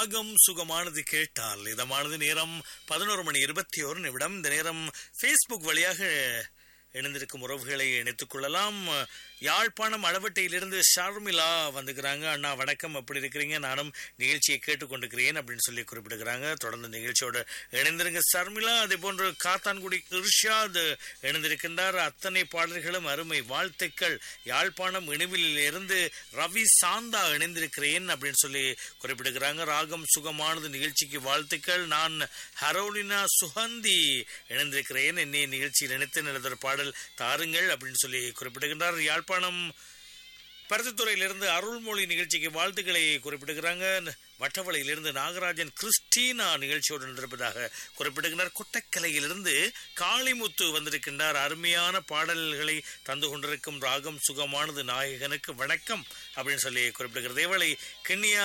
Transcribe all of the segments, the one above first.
ராகம் சுகமானது கேட்டால் இதமானது நேரம் பதினோரு மணி இருபத்தி ஒரு நிமிடம் இந்த நேரம் ஃபேஸ்புக் வழியாக இணைந்திருக்கும் உறவுகளை இணைத்துக் கொள்ளலாம் யாழ்ப்பாணம் அளவட்டையிலிருந்து ஷர்மிளா வந்துக்கிறாங்க அண்ணா வணக்கம் எப்படி இருக்கிறீங்க நானும் நிகழ்ச்சியை கேட்டுக்கொண்டிருக்கிறேன் அப்படின்னு சொல்லி குறிப்பிடுகிறாங்க தொடர்ந்து நிகழ்ச்சியோட இணைந்திருங்க ஷர்மிளா அதே போன்று காத்தான்குடி இர்ஷாத் இணைந்திருக்கின்றார் அத்தனை பாடல்களும் அருமை வாழ்த்துக்கள் யாழ்ப்பாணம் இணைவில் இருந்து ரவி சாந்தா இணைந்திருக்கிறேன் அப்படின்னு சொல்லி குறிப்பிடுகிறாங்க ராகம் சுகமானது நிகழ்ச்சிக்கு வாழ்த்துக்கள் நான் ஹரோலினா சுகந்தி இணைந்திருக்கிறேன் என்னை நிகழ்ச்சியில் இணைத்து நல்லதொரு பாடல் தாருங்கள் அப்படின்னு சொல்லி குறிப்பிடுகின்றார் யாழ்ப்பாணம் பருத்தித்துறையிலிருந்து அருள்மொழி நிகழ்ச்சிக்கு வாழ்த்துக்களை குறிப்பிடுகிறாங்க வட்டவளையிலிருந்து நாகராஜன் கிறிஸ்டீனா நிகழ்ச்சியோடு இருப்பதாக குறிப்பிடுகிறார் கொட்டக்கலையிலிருந்து காளிமுத்து வந்திருக்கின்றார் அருமையான பாடல்களை தந்து கொண்டிருக்கும் ராகம் சுகமானது நாயகனுக்கு வணக்கம் அப்படின்னு சொல்லி குறிப்பிடுகிறது இவளை கிண்ணியா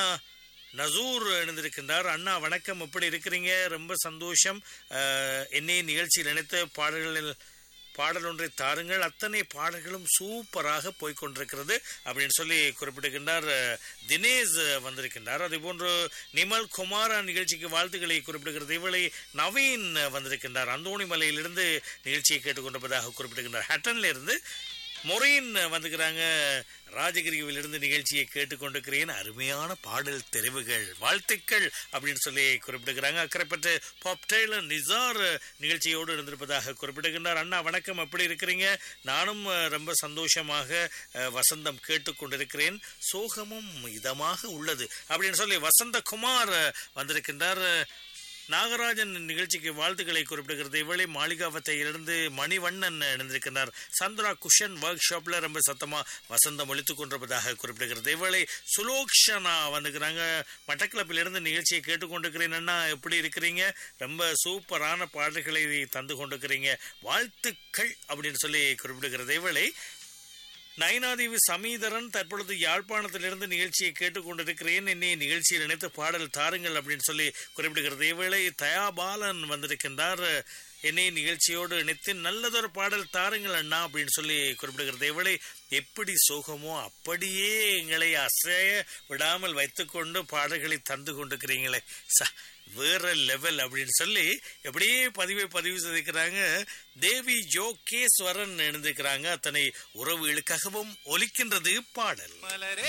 நசூர் இணைந்திருக்கின்றார் அண்ணா வணக்கம் எப்படி இருக்கிறீங்க ரொம்ப சந்தோஷம் என்னை நிகழ்ச்சியில் நினைத்த பாடல்களில் பாடல் ஒன்றை தாருங்கள் அத்தனை பாடல்களும் சூப்பராக போய்கொண்டிருக்கிறது அப்படின்னு சொல்லி குறிப்பிடுகின்றார் தினேஷ் வந்திருக்கின்றார் அதே போன்று நிமல் குமாரா நிகழ்ச்சிக்கு வாழ்த்துக்களை குறிப்பிடுகிறது இவளை நவீன் வந்திருக்கின்றார் அந்தோணி மலையிலிருந்து நிகழ்ச்சியை கேட்டுக்கொண்டிருப்பதாக குறிப்பிடுகின்றார் ஹட்டன்ல இருந்து மொரீன் வந்துக்கிறாங்க ராஜகிரியிலிருந்து நிகழ்ச்சியை கேட்டுக்கொண்டிருக்கிறேன் அருமையான பாடல் தெரிவுகள் வாழ்த்துக்கள் அப்படின்னு சொல்லி குறிப்பிடுகிறாங்க அக்கறைப்பட்டு பாப் டெய்லர் நிசார் நிகழ்ச்சியோடு இருந்திருப்பதாக குறிப்பிடுகின்றார் அண்ணா வணக்கம் எப்படி இருக்கிறீங்க நானும் ரொம்ப சந்தோஷமாக வசந்தம் கேட்டுக்கொண்டிருக்கிறேன் சோகமும் இதமாக உள்ளது அப்படின்னு சொல்லி வசந்தகுமார் வந்திருக்கின்றார் நாகராஜன் நிகழ்ச்சிக்கு வாழ்த்துக்களை குறிப்பிடுகிறது இவளை மாளிகாவத்தையிலிருந்து மணிவண்ணன் இணைந்திருக்கிறார் சந்திரா குஷன் ஒர்க் ஷாப்ல ரொம்ப சத்தமா வசந்தம் ஒழித்துக் கொண்டிருப்பதாக குறிப்பிடுகிறது இவளை சுலோக்ஷனா வந்துக்கிறாங்க மட்டக்கிளப்பிலிருந்து நிகழ்ச்சியை கேட்டுக்கொண்டிருக்கிறேன் அண்ணா எப்படி இருக்கிறீங்க ரொம்ப சூப்பரான பாடல்களை தந்து கொண்டிருக்கிறீங்க வாழ்த்துக்கள் அப்படின்னு சொல்லி குறிப்பிடுகிறது இவளை நயனாதேவி சமீதரன் தற்பொழுது யாழ்ப்பாணத்திலிருந்து நிகழ்ச்சியை கேட்டுக்கொண்டிருக்கிறேன் என்னை நிகழ்ச்சியில் நினைத்து பாடல் தாருங்கள் அப்படின்னு சொல்லி குறிப்பிடுகிறது இவ்வேளை தயாபாலன் வந்திருக்கின்றார் என்னை நிகழ்ச்சியோடு இணைத்து நல்லதொரு பாடல் தாருங்கள் அண்ணா அப்படின்னு சொல்லி குறிப்பிடுகிறது இவளை எப்படி சோகமோ அப்படியே எங்களை அசைய விடாமல் வைத்துக்கொண்டு பாடல்களை தந்து கொண்டிருக்கிறீங்களே ச வேற லெவல் அப்படின்னு சொல்லி எப்படியே பதிவை பதிவு செய்திருக்கிறாங்க தேவி ஜோகேஸ்வரன் எழுந்திருக்கிறாங்க அத்தனை உறவுகளுக்காகவும் ஒலிக்கின்றது பாடல்